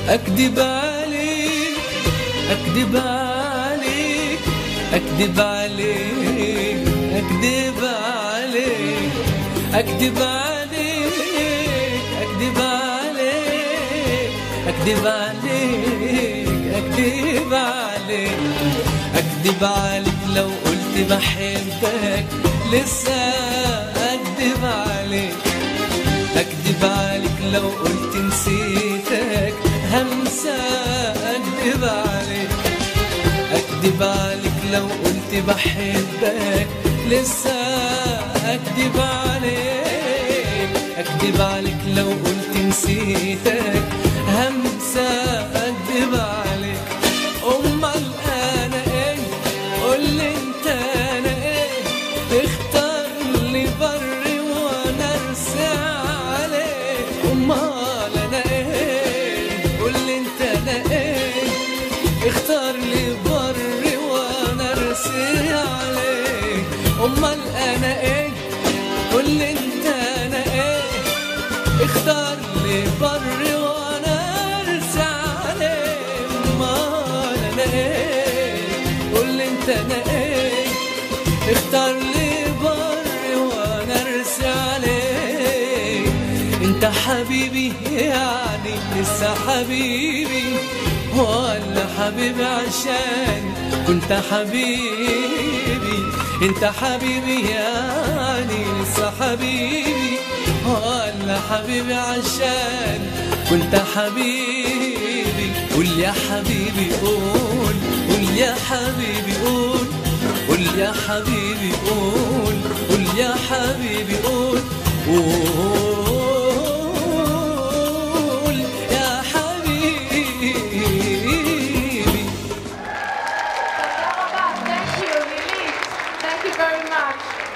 أكذب عليك أكذب عليك أكذب عليك أكذب عليك أكذب عليك أكذب عليك أكذب عليك أكذب عليك أكذب عليك لو قلت بحبك لسه أكذب عليك أكذب عليك لو قلت نسيتك همسة أكذب عليك أكذب عليك لو قلت بحبك لسه أكذب عليك أكذب عليك لو قلت نسيتك همسة أكذب عليك أمال أنا إيه قولي أنت أنا إيه اختار لي بري وأنا أرسى عليك أمال أنا إيه قولي أنت أنا إيه اختار لي بري وانا ارسي عليك امال انا ايه قول لي انت انا ايه اختار لي بري وانا ارسي عليك امال انا ايه قول لي انت انا ايه اختار لي بري وانا ارسي عليك انت حبيبي يعني لسه حبيبي ولا حبيبي عشان كنت حبيبي انت حبيبي يعني لسه حبيبي ولا حبيبي عشان كنت حبيبي قول يا حبيبي قول قول يا حبيبي قول قول يا حبيبي قول قول يا حبيبي قول قول يا حبيبي Thank you, Lily. Thank you very much.